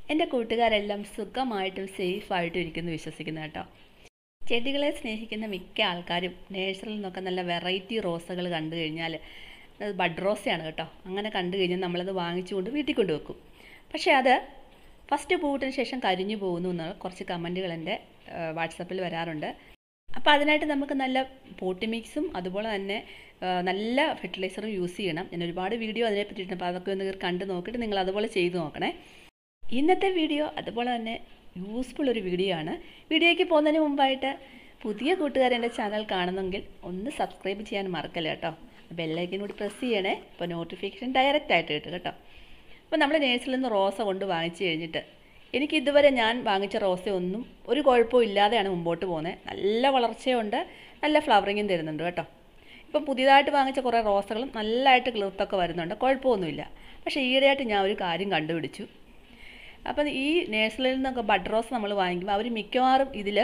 എൻ്റെ കൂട്ടുകാരെല്ലാം സുഖമായിട്ടും സേഫായിട്ടും ഇരിക്കുന്നു വിശ്വസിക്കുന്നു കേട്ടോ ചെടികളെ സ്നേഹിക്കുന്ന മിക്ക ആൾക്കാരും നേഴ്സറിൽ നിന്നൊക്കെ നല്ല വെറൈറ്റി റോസകൾ കണ്ടു കഴിഞ്ഞാൽ അത് ബഡ് റോസയാണ് കേട്ടോ അങ്ങനെ കണ്ടു കഴിഞ്ഞാൽ നമ്മളത് വാങ്ങിച്ചുകൊണ്ട് വീട്ടിൽ കൊണ്ടുവെക്കും പക്ഷേ അത് ഫസ്റ്റ് പൂവിട്ടതിന് ശേഷം കരിഞ്ഞു പോകുന്നു എന്നുള്ള കുറച്ച് കമൻറ്റുകൾ എൻ്റെ വാട്സപ്പിൽ വരാറുണ്ട് അപ്പോൾ അതിനായിട്ട് നമുക്ക് നല്ല പോട്ടി മിക്സും അതുപോലെ തന്നെ ആ, നല്ല ഫെർട്ടിലൈസറും യൂസ് ചെയ്യണം ഞാൻ ഒരുപാട് വീഡിയോ അതിനെ പറ്റിയിട്ടുണ്ട് അപ്പോൾ അതൊക്കെ ഒന്ന് കണ്ട് നോക്കിയിട്ട് നിങ്ങൾ അതുപോലെ ചെയ്തു നോക്കണേ ഇന്നത്തെ വീഡിയോ അതുപോലെ തന്നെ യൂസ്ഫുൾ ഒരു വീഡിയോ ആണ് വീഡിയോയ്ക്ക് പോകുന്നതിന് മുമ്പായിട്ട് പുതിയ കൂട്ടുകാർ എൻ്റെ ചാനൽ കാണുന്നെങ്കിൽ ഒന്ന് സബ്സ്ക്രൈബ് ചെയ്യാൻ മറക്കല്ല കേട്ടോ ബെല്ലൈക്കൻ കൂടി പ്രസ് ചെയ്യണേ അപ്പോൾ നോട്ടിഫിക്കേഷൻ ഡയറക്റ്റ് ആയിട്ട് കിട്ടും കേട്ടോ അപ്പോൾ നമ്മൾ നേഴ്സിൽ നിന്ന് റോസ കൊണ്ട് വാങ്ങിച്ചു കഴിഞ്ഞിട്ട് എനിക്ക് ഇതുവരെ ഞാൻ വാങ്ങിച്ച റോസയൊന്നും ഒരു കുഴപ്പവും ഇല്ലാതെയാണ് മുമ്പോട്ട് പോകുന്നത് നല്ല വളർച്ചയുണ്ട് നല്ല ഫ്ലവറിങ്ങും തരുന്നുണ്ട് കേട്ടോ ഇപ്പം പുതിയതായിട്ട് വാങ്ങിച്ച കുറേ റോസകളും നല്ലതായിട്ട് കിളിർത്തൊക്കെ വരുന്നുണ്ട് കുഴപ്പമൊന്നുമില്ല പക്ഷേ ഈയിടെയായിട്ട് ഞാൻ ഒരു കാര്യം കണ്ടുപിടിച്ചു അപ്പം ഈ നേഴ്സറിയിൽ നിന്നൊക്കെ ബഡ് റോസ് നമ്മൾ വാങ്ങിക്കുമ്പോൾ അവർ മിക്കവാറും ഇതിൽ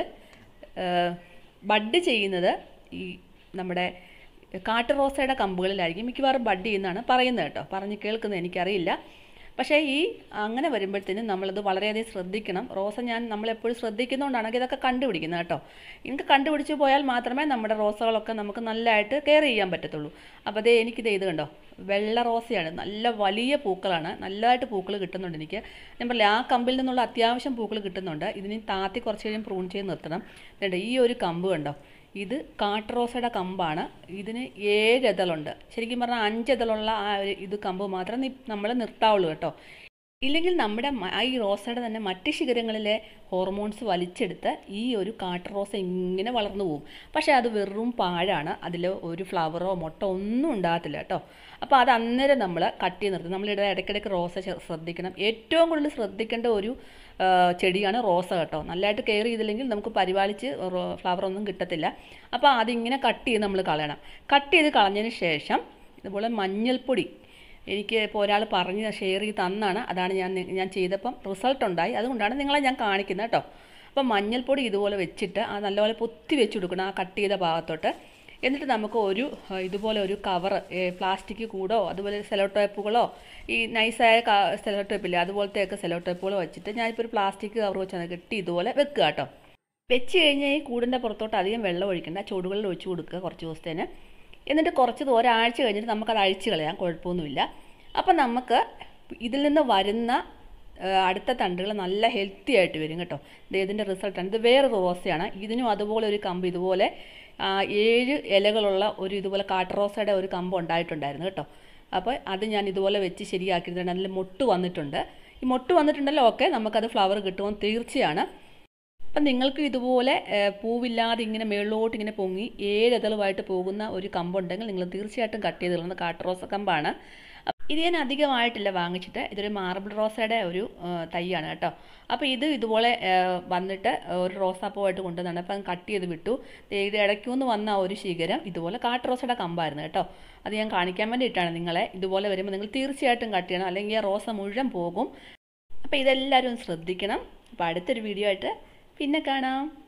ബഡ് ചെയ്യുന്നത് ഈ നമ്മുടെ കാട്ടു റോസയുടെ കമ്പുകളിലായിരിക്കും മിക്കവാറും ബഡ് ചെയ്യുന്നതാണ് പറയുന്നത് കേട്ടോ പറഞ്ഞ് കേൾക്കുന്നത് എനിക്കറിയില്ല പക്ഷേ ഈ അങ്ങനെ വരുമ്പോഴത്തേനും നമ്മളത് വളരെയധികം ശ്രദ്ധിക്കണം റോസ ഞാൻ നമ്മളെപ്പോഴും ശ്രദ്ധിക്കുന്നതുകൊണ്ടാണ് ഇതൊക്കെ കണ്ടുപിടിക്കുന്നത് കേട്ടോ എനിക്ക് കണ്ടുപിടിച്ച് പോയാൽ മാത്രമേ നമ്മുടെ റോസകളൊക്കെ നമുക്ക് നല്ലതായിട്ട് കെയർ ചെയ്യാൻ പറ്റത്തുള്ളൂ അപ്പോൾ അതേ എനിക്കിത് ഇത് കണ്ടോ വെള്ള റോസയാണ് നല്ല വലിയ പൂക്കളാണ് നല്ലതായിട്ട് പൂക്കൾ കിട്ടുന്നുണ്ട് എനിക്ക് ഞാൻ പറഞ്ഞില്ല ആ കമ്പിൽ നിന്നുള്ള അത്യാവശ്യം പൂക്കൾ കിട്ടുന്നുണ്ട് ഇതിന് താത്തി കുറച്ച് കഴിയും പ്രൂൺ ചെയ്ത് നിർത്തണം വേണ്ട ഈ ഒരു കമ്പ് കണ്ടോ ഇത് കാട്ടുറോസയുടെ കമ്പാണ് ഇതിന് ഏഴ് ഇതളുണ്ട് ശരിക്കും പറഞ്ഞാൽ അഞ്ച് ഇതളുള്ള ആ ഒരു ഇത് കമ്പ് മാത്രം നമ്മൾ നിർത്താവുള്ളൂ കേട്ടോ ഇല്ലെങ്കിൽ നമ്മുടെ മ- ആ ഈ റോസയുടെ തന്നെ മറ്റ് ശിഖരങ്ങളിലെ ഹോർമോൺസ് വലിച്ചെടുത്ത് ഈ ഒരു കാട്ടുറോസ ഇങ്ങനെ വളർന്നു പോകും പക്ഷേ അത് വെറും പാഴാണ് അതിൽ ഒരു ഫ്ലവറോ മുട്ടോ ഒന്നും ഉണ്ടാകത്തില്ല കേട്ടോ അപ്പോൾ അത് അന്നേരം നമ്മൾ കട്ട് ചെയ്ത് നിർത്തും നമ്മളിവിടെ ഇടയ്ക്കിടയ്ക്ക് റോസ ചെ- ശ്രദ്ധിക്കണം ഏറ്റവും കൂടുതൽ ശ്രദ്ധിക്കേണ്ട ഒരു ആ, ചെടിയാണ് റോസ കേട്ടോ നല്ലതായിട്ട് കെയർ ചെയ്തില്ലെങ്കിൽ നമുക്ക് പരിപാലിച്ച് ഫ്ലവർ ഒന്നും കിട്ടത്തില്ല അപ്പോൾ അതിങ്ങനെ കട്ട് ചെയ്ത് നമ്മൾ കളയണം കട്ട് ചെയ്ത് കളഞ്ഞതിന് ശേഷം ഇതുപോലെ മഞ്ഞൾപ്പൊടി എനിക്ക് ഇപ്പോൾ ഒരാൾ പറഞ്ഞ് ഷെയർ ചെയ്ത് തന്നാണ് അതാണ് ഞാൻ നി- ഞാൻ ചെയ്തപ്പം റിസൾട്ട് ഉണ്ടായി അതുകൊണ്ടാണ് നിങ്ങളെ ഞാൻ കാണിക്കുന്നത് കേട്ടോ അപ്പം മഞ്ഞൾപ്പൊടി ഇതുപോലെ വെച്ചിട്ട് ആ നല്ലപോലെ പൊത്തി വെച്ച് കൊടുക്കണം ആ കട്ട് ചെയ്ത ഭാഗത്തോട്ട് എന്നിട്ട് നമുക്ക് ഒരു ആ, ഇതുപോലെ ഒരു കവർ പ്ലാസ്റ്റിക് കൂടോ അതുപോലെ സെലോ ടേപ്പുകളോ ഈ നൈസായ സെലോ ടേപ്പില്ലേ അതുപോലത്തെയൊക്കെ സെലോ ടേപ്പുകൾ വെച്ചിട്ട് ഞാനിപ്പോൾ ഒരു പ്ലാസ്റ്റിക് കവർ വെച്ചാൽ കെട്ടി ഇതുപോലെ വെക്കുക കേട്ടോ വെച്ച് കഴിഞ്ഞാൽ ഈ കൂടിൻ്റെ പുറത്തോട്ട് അധികം വെള്ളം ഒഴിക്കണ്ട ചൂടുകളിൽ ഒഴിച്ച് കൊടുക്കുക കുറച്ച് ദിവസത്തേന് എന്നിട്ട് കുറച്ച് ദൂ- ഒരാഴ്ച കഴിഞ്ഞിട്ട് നമുക്കത് അഴിച്ച് കളയാം കുഴപ്പമൊന്നുമില്ല അപ്പം നമുക്ക് ഇതിൽ നിന്ന് വരുന്ന ആ, അടുത്ത തണ്ടുകൾ നല്ല ഹെൽത്തി ആയിട്ട് വരും കേട്ടോ ദേ ഇതിൻ്റെ റിസൾട്ടാണ് ഇത് വേറൊരു റോസയാണ് ഇതിനും അതുപോലെ ഒരു കമ്പ് ഇതുപോലെ ആ, ഏഴ് ഇലകളുള്ള ഒരു ഇതുപോലെ കാട്ടറോസയുടെ ഒരു കമ്പ് ഉണ്ടായിട്ടുണ്ടായിരുന്നു കേട്ടോ അപ്പോൾ അത് ഞാൻ ഇതുപോലെ വെച്ച് ശരിയാക്കിയിട്ടുണ്ട് അതിൽ മൊട്ട് വന്നിട്ടുണ്ട് ഈ മൊട്ട് വന്നിട്ടുണ്ടല്ലോ ഓക്കെ നമുക്കത് ഫ്ലവർ കിട്ടുമെന്ന് തീർച്ചയാണ് അപ്പം നിങ്ങൾക്ക് ഇതുപോലെ ഏഹ്, പൂവില്ലാതെ ഇങ്ങനെ മേളിലോട്ട് ഇങ്ങനെ പൊങ്ങി ഏഴ് ഇതളുമായിട്ട് പോകുന്ന ഒരു കമ്പുണ്ടെങ്കിൽ നിങ്ങൾ തീർച്ചയായിട്ടും കട്ട് ചെയ്ത് കളയുന്ന കാട്ടുറോസ കമ്പാണ് അപ്പ- ഇത് ഞാൻ അധികമായിട്ടില്ല വാങ്ങിച്ചിട്ട് ഇതൊരു മാർബിൾ റോസയുടെ ഒരു ഏഹ്, തൈയാണ് കേട്ടോ അപ്പോൾ ഇത് ഇതുപോലെ ഏഹ്, വന്നിട്ട് ഒരു റോസാപ്പൂവായിട്ട് കൊണ്ടുവന്നാണ് അപ്പം കട്ട് ചെയ്ത് വിട്ടു ദേ ഇത് ഇടയ്ക്കുന്ന് വന്ന ആ ഒരു ശിഖരം ഇതുപോലെ കാട്ടുറോസയുടെ കമ്പായിരുന്നു കേട്ടോ അത് ഞാൻ കാണിക്കാൻ വേണ്ടിയിട്ടാണ് നിങ്ങളെ ഇതുപോലെ വരുമ്പോൾ നിങ്ങൾ തീർച്ചയായിട്ടും കട്ട് ചെയ്യണം അല്ലെങ്കിൽ ആ റോസ മുഴുവൻ പോകും അപ്പോൾ ഇതെല്ലാവരും ശ്രദ്ധിക്കണം അപ്പോൾ അടുത്തൊരു വീഡിയോ ആയിട്ട് പിന്നെ കാണാം